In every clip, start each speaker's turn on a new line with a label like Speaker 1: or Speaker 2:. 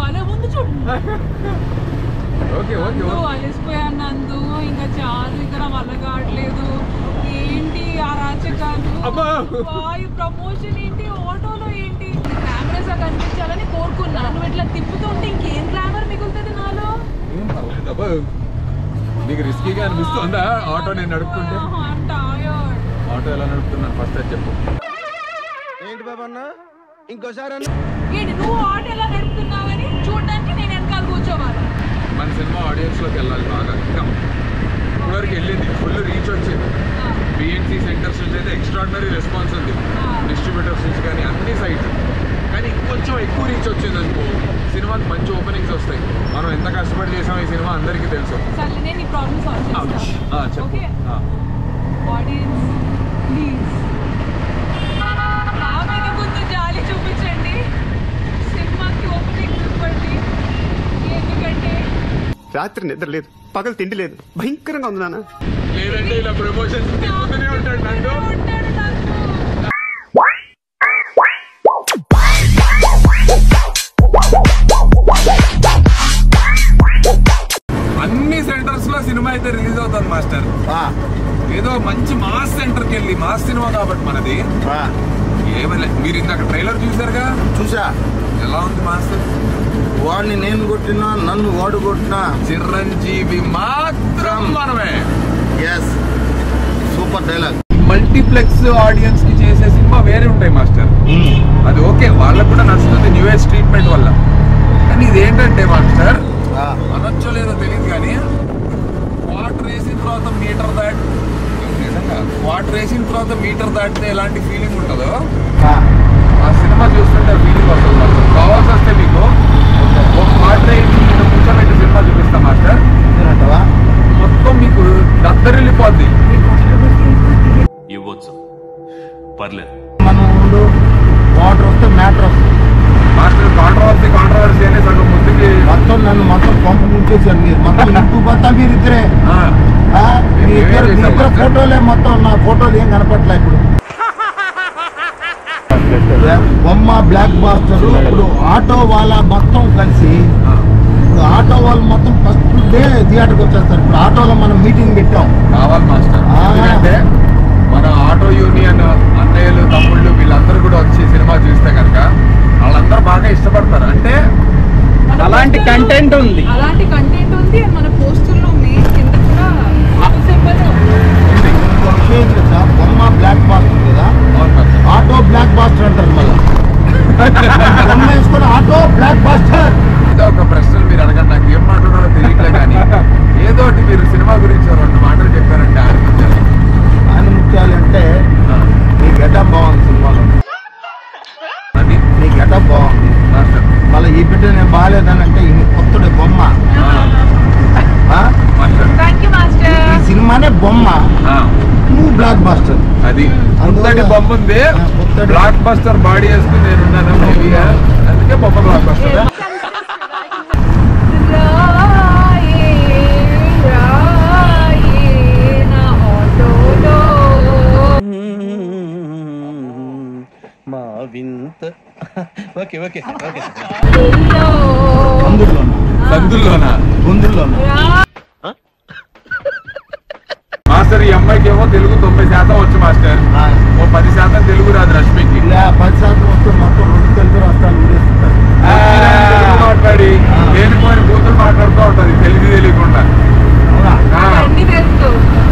Speaker 1: భలే ఉంది చూడు
Speaker 2: ఓకే ఓకే
Speaker 1: నందు అలసిపోయాను నందు ఇంకా చాలు ఇక్కడ వల్ల కావట్లేదు ఏంటి ఆ రాచకాలు
Speaker 2: అబ్బా.
Speaker 1: అబ్బా, ఈ ప్రమోషన్ ఏంటి ఆటోలో ఏంటి కెమెరాస్ కనిపించాలని కోరుకున్నాను నువ్వు ఇట్లా తిప్పుతుంటే ఇంకేం గ్లామర్ మిగులుతుంది నాలో
Speaker 2: ఏం పర్లేదు అబ్బా నీకు రిస్కీగా అనిపిస్తుందా ఆటో నేను నడుపుతుంటే
Speaker 1: I'm tired.
Speaker 2: ఆటో ఎలా నడుపుతున్నాను ఫస్ట్ అది చెప్పు
Speaker 3: ఏంటి బాబన్న ఇంకోసారి అన్న
Speaker 1: ఏంటి నువ్వు ఆటో ఎలా నడుపుతున్నావని చూడడానికి నేను వెనకాల కూర్చోవాలి
Speaker 2: మన సినిమా ఆడియన్స్ లోకి వెళ్ళాలి బాగా ఇంకా ఇప్పటివరకు వెళ్ళింది ఫుల్ రీచ్ వచ్చింది
Speaker 1: ఆ,
Speaker 2: బిఎన్సి సెంటర్స్ నుంచి అయితే ఎక్స్ట్రాడినరీ రెస్పాన్స్ ఉంది డిస్ట్రిబ్యూటర్స్ నుంచి కానీ అన్ని సైట్స్ కానీ ఇంకొంచెం ఎక్కువ రీచ్ వచ్చింది అనుకో సినిమాకి మంచి ఓపెనింగ్స్ వస్తాయి మనం ఎంత కష్టపడి చేసాం ఈ సినిమా అందరికీ తెలుసు
Speaker 1: సర్లే నేను ఈ ప్రాబ్లమ్ సాల్వ్
Speaker 2: Ouch.
Speaker 1: చేస్తాను
Speaker 2: ఆ, చెప్పు
Speaker 1: ఓకే
Speaker 2: ఆ.
Speaker 1: ఆడియన్స్ ప్లీజ్ నా మీద కొంచెం జాలి చూపించండి సినిమాకి ఓపెనింగ్ ఇవ్వండి ఎందుకంటే
Speaker 4: రాత్రి నిద్ర లేదు పగలు తిండి లేదు భయంకరంగా ఉంది నాన్న
Speaker 2: లేదంటే ఇలా ప్రమోషన్స్ తిప్పుతూనే ఉంటాడు నందు
Speaker 1: ఉంటాడు నాకు
Speaker 2: అన్ని సెంటర్స్ లో సినిమా అయితే రిలీజ్ అవుతుంది మాస్టర్ ఏదో మంచి మాస్ సెంటర్కి వెళ్ళి మాస్ సినిమా కాబట్టి మనది ఏమలే మీరు ఇందాక ట్రైలర్ చూసారుగా
Speaker 3: చూసా
Speaker 2: ఎలా ఉంది మాస్టర్
Speaker 3: వాడిని నేను కొట్టినా నన్ను వాడు కొట్టినా
Speaker 2: చిరంజీవి మాత్రం మనమే
Speaker 3: yes super dialogue
Speaker 2: multiplex audience కి చేసే సినిమా వేరే ఉంటాయి మాస్టర్ అది ఓకే వాళ్ళకు కూడా నచ్చుతుంది న్యూ ఏజ్ ట్రీట్మెంట్ వల్ల కానీ ఇది ఏంటంటే మాస్టర్ అనొచ్చో లేదో తెలియదు కానీ వాటర్ వేసిన తర్వాత మీటర్ దాట్ నిజంగా వాటర్ వేసిన తర్వాత మీటర్ దాటితే ఎలాంటి ఫీలింగ్ ఉంటుందో ఆ సినిమా చూస్తుంటే ఫీలింగ్ వస్తుంది మాస్టర్ కావాల్సి వస్తే మీకు ఒక వాటర్ వేసి ఇక్కడ కూర్చోబెట్టి సినిమా చూపిస్తా మాస్టర్ మొత్తం మీకు దద్దరిల్లిపోద్ది
Speaker 5: ఇవ్వచ్చు పర్లేదు
Speaker 3: మన ఊళ్ళో వాటర్ వస్తే మ్యాటర్ వస్తుంది
Speaker 2: మాస్టర్ కాంట్రవర్సీ కాంట్రవర్సీ అనే సగం ముందుకి
Speaker 3: మొత్తం నన్ను మొత్తం పంప ముంచేసారు మీరు మొత్తం ఇంటూ మొత్తం మీరు ఇద్దరే
Speaker 2: ఆ,
Speaker 3: ఆ? మీ ఇద్దరు మీ ఇద్దరు
Speaker 2: చేశాం.
Speaker 3: ఫోటోలే మొత్తం నా ఫోటోలు ఏం కనపట్లే ఇప్పుడు బొమ్మ బ్లాక్ బాస్టర్ ఇప్పుడు ఆటో వాళ్ళ మొత్తం కలిసి
Speaker 2: ఆ.
Speaker 3: ఇప్పుడు ఆటో వాళ్ళు మొత్తం ఫస్ట్ డే థియేటర్కి వచ్చేస్తారు ఇప్పుడు ఆటోలో మనం మీటింగ్ పెట్టాం
Speaker 2: కావాలి మాస్టర్
Speaker 3: ఆ.
Speaker 2: ఎందుకంటే మన ఆటో యూనియన్ అన్నయ్యలు తమ్ముళ్ళు వీళ్ళందరూ కూడా వచ్చి సినిమా చూస్తే కనుక వాళ్ళందరూ బాగా ఇష్టపడతారు అంటే
Speaker 1: మన
Speaker 4: అలాంటి
Speaker 1: poster లో-
Speaker 4: కంటెంట్ ఉంది
Speaker 1: అలాంటి కంటెంట్ ఉంది and మన పోస్టర్లో మెయిన్ కింద కూడా సింబల్
Speaker 2: ఇది
Speaker 3: ఇంకో విషయం ఏంటి తెలుసా? బొమ్మ బ్లాక్ బాస్టర్ కదా
Speaker 2: అవును మాస్టర్.
Speaker 3: ఆటో బ్లాక్ బాస్టర్ అంటారు మళ్ళీ బొమ్మ వేసుకొని ఆటో బ్లాక్ బాస్టర్
Speaker 2: ఏదో ఒక ప్రశ్నలు మీరు అడగండి నాకు ఏం మాట్లాడాలో తెలియట్లే కానీ ఏదో ఒకటి మీరు సినిమా గురించి ఓ రెండు మాటలు చెప్పారంటే ఆడిపించారు
Speaker 3: అని ముఖ్యాలంటే నీ గెటప్ బాగుంది సినిమాలో
Speaker 2: అది
Speaker 3: నీ గెటప్ బాగుంది
Speaker 2: మాస్టర్
Speaker 3: మళ్ళీ ఈ బిడ్డ నేను బాగాలేదని అంటే ఈ కొత్తడే బొమ్మ ఆ?
Speaker 2: మాస్టర్
Speaker 1: థ్యాంక్ యూ
Speaker 3: ఈ
Speaker 1: మాస్టర్
Speaker 3: సినిమానే బొమ్మ
Speaker 2: ఆ,
Speaker 3: నువ్వు బ్లాక్ బాస్టర్
Speaker 2: అది
Speaker 3: అందువల్ల-
Speaker 2: కొత్తటి బొమ్మ ఉంది
Speaker 3: ఆ, కొత్తటి-
Speaker 2: బ్లాక్ బస్టర్ బాడీ వేసుకుని నేనున్నాను హెవీగా అందుకే బొమ్మ బ్లాక్ బస్టర్
Speaker 1: రాయే రాయే నా ఆటోలో
Speaker 6: మా వింత ఓకే ఓకే ఓకే
Speaker 1: ఎల్లో
Speaker 3: అందులోనా
Speaker 2: సందుల్లోనా
Speaker 3: గొంతుల్లోనా
Speaker 2: మాస్టర్ ఈ అమ్మాయికి ఏమో తెలుగు తొంభై శాతం వచ్చు మాస్టర్
Speaker 3: ఆ,
Speaker 2: ఓ పది శాతం తెలుగు రాదు రష్మికి
Speaker 3: ఇలా పది శాతం వస్తే మొత్తం రెండు తెలుగు రాష్ట్రాలు ఊరేస్తుంటారు
Speaker 2: ఆ, తెలుగు మాట్లాడి లేనిపోయిన కూతురు మాట్లాడుతూ ఉంటది తెలుగు తెలియకుండా
Speaker 3: అవునా
Speaker 2: ఆ,
Speaker 1: అన్ని తెలుసు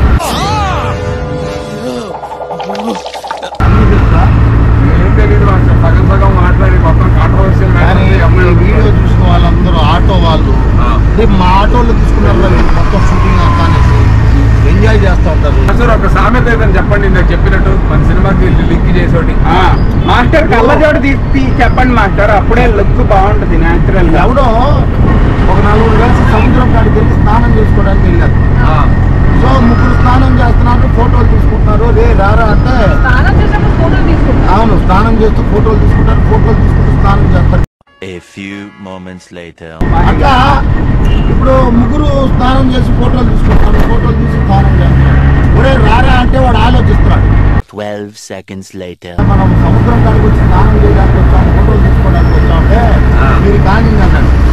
Speaker 3: అన్ని తెలుసా
Speaker 2: ఏం తెలియదు మాస్టర్ సగం సగం మాట్లాడి మొత్తం కాంట్రవర్షియల్
Speaker 3: కానీ ఈ వీడియో చూసిన వాళ్ళందరూ ఆటో వాళ్ళు అంటే మా ఆటోలో తీసుకున్నారు కదా వీళ్ళు మొత్తం షూటింగ్ అంతా అనేసి ఎంజాయ్ చేస్తూ ఉంటారు
Speaker 2: మాస్టర్ ఒక సామెత ఏదని చెప్పండి ఇందాక చెప్పినట్టు మన సినిమాకి లింక్ చేసేటి
Speaker 4: మాస్టర్ కళ్ళజోడు తీసి చెప్పండి మాస్టర్ అప్పుడే లుక్ బాగుంటది న్యాచురల్ గా
Speaker 3: ఎవడో ఒక నలుగురు కలిసి సముద్రం కాడికి వెళ్ళి స్నానం చేసుకోవడానికి వెళ్ళారు సో ముగ్గురు స్నానం చేస్తున్నారు ఫోటోలు తీసుకుంటున్నారు రే రారా అంటే
Speaker 1: స్నానం చేసినప్పుడు ఫోటోలు తీసుకుంటా
Speaker 3: అవును స్నానం చేస్తూ ఫోటోలు తీసుకుంటారు ఫోటోలు తీసుకుంటూ స్నానం చేస్తారు
Speaker 5: A few moments later.
Speaker 3: అట్లా ఇప్పుడు ముగ్గురు స్నానం చేసి ఫోటోలు తీసుకుంటారు ఫోటోలు తీసి స్నానం చేస్తారు ఒరే రారా అంటే వాడు ఆలోచిస్తున్నాడు
Speaker 5: 12 seconds later.
Speaker 3: మనం సముద్రం కాడికి వచ్చి స్నానం చేయడానికి వచ్చాం ఫోటోలు తీసుకోవడానికి వచ్చామంటే మీరు కానీ అన్నాడు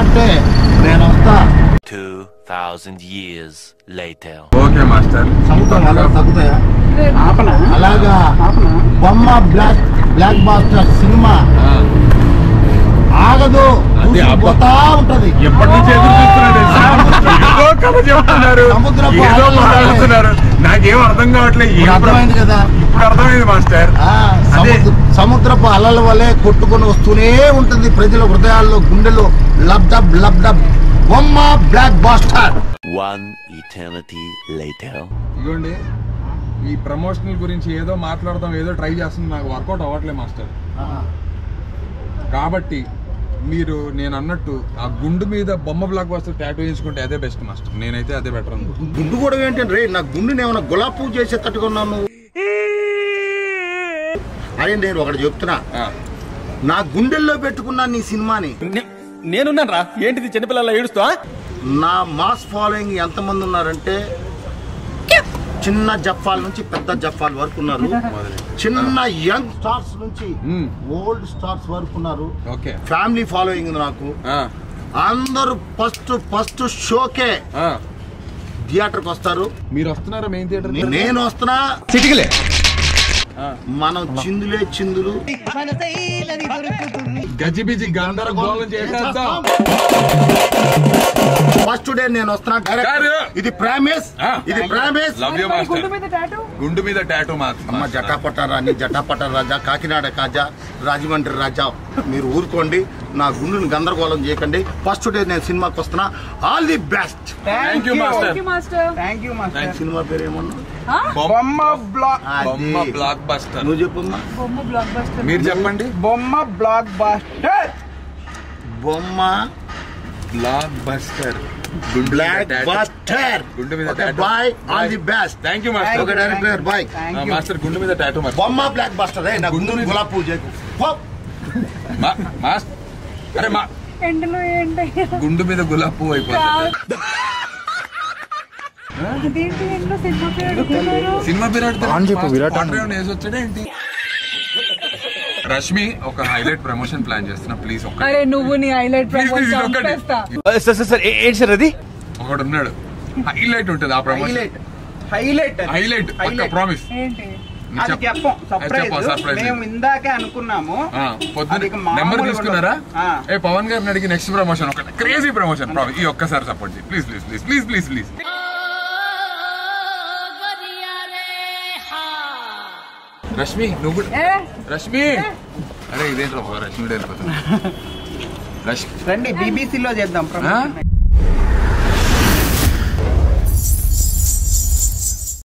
Speaker 3: అంటే నేను వస్తా
Speaker 5: 2,000 years later.
Speaker 2: ఓకే మాస్టర్
Speaker 3: సముద్రం అలా తగ్గుతాయా
Speaker 4: ఆపనా
Speaker 3: అలాగా
Speaker 4: ఆపనా
Speaker 3: బొమ్మ బ్లాక్ బ్లాక్ బాస్టర్ సినిమా
Speaker 2: ఆ,
Speaker 3: ఆగదు
Speaker 2: అది అబ్బ-
Speaker 3: పోతా ఉంటది
Speaker 2: ఎప్పటి నుంచి ఎదురు చూస్తున్నాడు తెలుసా? ఏదో కథ చెప్తున్నారు
Speaker 3: సముద్రపు
Speaker 2: ఏదో
Speaker 3: అలలు
Speaker 2: మాట్లాడుతున్నారు నాకేం అర్థం కావట్లేదు ఏం
Speaker 3: ఇప్పుడు అర్థమైంది కదా
Speaker 2: ఇప్పుడు అర్థమైంది మాస్టర్
Speaker 3: ఆ,
Speaker 2: అదే.
Speaker 3: సముద్ర- సముద్రపు అలల వలె కొట్టుకొని వస్తూనే ఉంటుంది ప్రజల హృదయాల్లో గుండెలో లబ్డబ్ లబ్డబ్ బొమ్మ blockbuster
Speaker 5: One eternity later.
Speaker 2: ఇదిగోండి ఈ ప్రమోషనల్ గురించి ఏదో మాట్లాడదాం ఏదో ట్రై చేస్తుంది నాకు వర్కౌట్ అవ్వట్లేదు మాస్టర్ కాబట్టి మీరు నేను అన్నట్టు ఆ గుండు మీద బొమ్మ బ్లాక్ వస్తే టాటూ వేయించుకుంటే అదే బెస్ట్ మాస్టర్ నేనైతే అదే బెటర్ అనుకో
Speaker 3: గుండు కూడా ఏంటంటే రే నా గుండెని ఏమైనా గులాబ్ పువ్వు చేసేటట్టుగా ఉన్నాను నువ్వు అరే నేను ఒకటి చెప్తున్నా
Speaker 2: ఆ,
Speaker 3: నా గుండెల్లో పెట్టుకున్నా నీ సినిమాని
Speaker 6: నేనున్నాను రా ఏంటిది చిన్నపిల్లల ఏడుస్తా
Speaker 3: నా మాస్ ఫాలోయింగ్ ఎంతమంది ఉన్నారంటే చిన్న జఫాల్ నుంచి పెద్ద జఫాల్ వరకు ఉన్నారు చిన్న యంగ్ స్టార్స్ నుంచి
Speaker 2: మ్మ్.
Speaker 3: ఓల్డ్ స్టార్స్ వరకు ఉన్నారు
Speaker 2: ఓకే
Speaker 3: ఫ్యామిలీ ఫాలోయింగ్ ఉంది నాకు
Speaker 2: ఆ,
Speaker 3: అందరూ ఫస్ట్ ఫస్ట్ షోకే
Speaker 2: ఆ.
Speaker 3: థియేటర్కి వస్తారు
Speaker 2: మీరు వస్తున్నారా మెయిన్ థియేటర్
Speaker 3: నేను వస్తున్నా
Speaker 2: చిటికలే
Speaker 3: మనం చిందులే చిందులు
Speaker 2: గజిబిజి గందరగోళం చేసేద్దాం
Speaker 3: ఫస్ట్ డే నేను వస్తున్నా డైరెక్ట్
Speaker 2: గారు.
Speaker 3: ఇది ప్రామిస్
Speaker 2: ఆ.
Speaker 3: ఇది ప్రామిస్
Speaker 2: లవ్ యూ
Speaker 1: మరి గుండు
Speaker 2: మాస్టర్
Speaker 1: మీద టాటూ
Speaker 2: గుండు మీద టాటూ
Speaker 3: అమ్మ
Speaker 2: మాత్రం
Speaker 3: జటాపట రాణి జటాపట రాజా కాకినాడ కాజా రాజమండ్రి రాజా మీరు ఊరుకోండి నా గుండెని గందరగోళం చేయకండి ఫస్ట్ డే నేను సినిమాకి వస్తున్నా all the best
Speaker 2: thank you master
Speaker 1: thank you master
Speaker 4: thank you master
Speaker 3: cinema పేరు ఏమన్నా
Speaker 4: బొమ్మ బ్లాక్
Speaker 2: బొమ్మ
Speaker 3: అది.
Speaker 2: బ్లాక్ బస్టర్
Speaker 3: నువ్వు చెప్పమ్మా
Speaker 1: బొమ్మ బ్లాక్ బస్టర్
Speaker 2: మీరు చెప్పండి
Speaker 4: బొమ్మ బ్లాక్ బాస్టర్
Speaker 3: బొమ్మ
Speaker 2: బ్లాక్ బస్టర్
Speaker 3: బ్లాక్ బస్టర్
Speaker 2: గుండు మీద
Speaker 3: bye all the best
Speaker 2: thank you master
Speaker 3: okay director bye
Speaker 4: thank you
Speaker 2: master గుండు మీద టాటూ మాస్టర్
Speaker 3: బొమ్మ బ్లాక్ బస్టర్ నా గుండెని గులాబ్ పూజ
Speaker 2: మా- మాస్ అరే మా
Speaker 1: ఎండలో ఏంటి
Speaker 2: గుండు మీద గులాబ్ పువ్వు అయిపోతుంది
Speaker 1: అదేంటి ఎండలో సినిమా పేరు అడుగుతున్నారు
Speaker 2: సినిమా విరాట్
Speaker 3: అని చెప్పు, విరాట్ అని.
Speaker 2: వేసి వచ్చాడే ఏంటి రష్మి ఒక హైలైట్ ప్రమోషన్ ప్లాన్ చేస్తున్నా ప్లీజ్ ఒక్క
Speaker 1: అరే నువ్వు నీ హైలైట్
Speaker 2: ప్లీజ్ ప్లీజ్
Speaker 1: ప్రమోషన్
Speaker 2: ఒక్కటి
Speaker 1: చంపేస్తా
Speaker 6: సార్ సార్ సార్ ఏంటి సార్ అది
Speaker 2: ఒకడు ఉన్నాడు హైలైట్ ఉంటుంది ఆ ప్రమోషన్
Speaker 4: హైలైట్ హైలైట్ అది.
Speaker 2: హైలైట్ పక్క
Speaker 4: Highlight.
Speaker 2: ప్రామిస్
Speaker 1: ఏంటి
Speaker 4: అది చెప్పం సర్ప్రైజ్
Speaker 2: సర్ప్రైజ్
Speaker 4: మేము ఇందాకే అనుకున్నాము
Speaker 2: పొద్దున
Speaker 4: అది ఇక మామూలుగా
Speaker 2: నెంబర్ తీసుకున్నారా
Speaker 4: ఆ.
Speaker 2: ఏ పవన్ గారిని అడిగి నెక్స్ట్ ప్రమోషన్ ఒక క్రేజీ ప్రమోషన్ ఈ ఒక్కసారి సపోర్ట్ చేయి please please please please please please Rashmi నువ్వు కూడా
Speaker 1: ఏ
Speaker 2: రష్మి అరే ఇదేంట్రా బాబు, రష్మి కూడా వెళ్ళిపోతున్నా రష్మి
Speaker 4: రండి బీబీసీలో చేద్దాం
Speaker 2: ఆ?
Speaker 4: ప్రమోషన్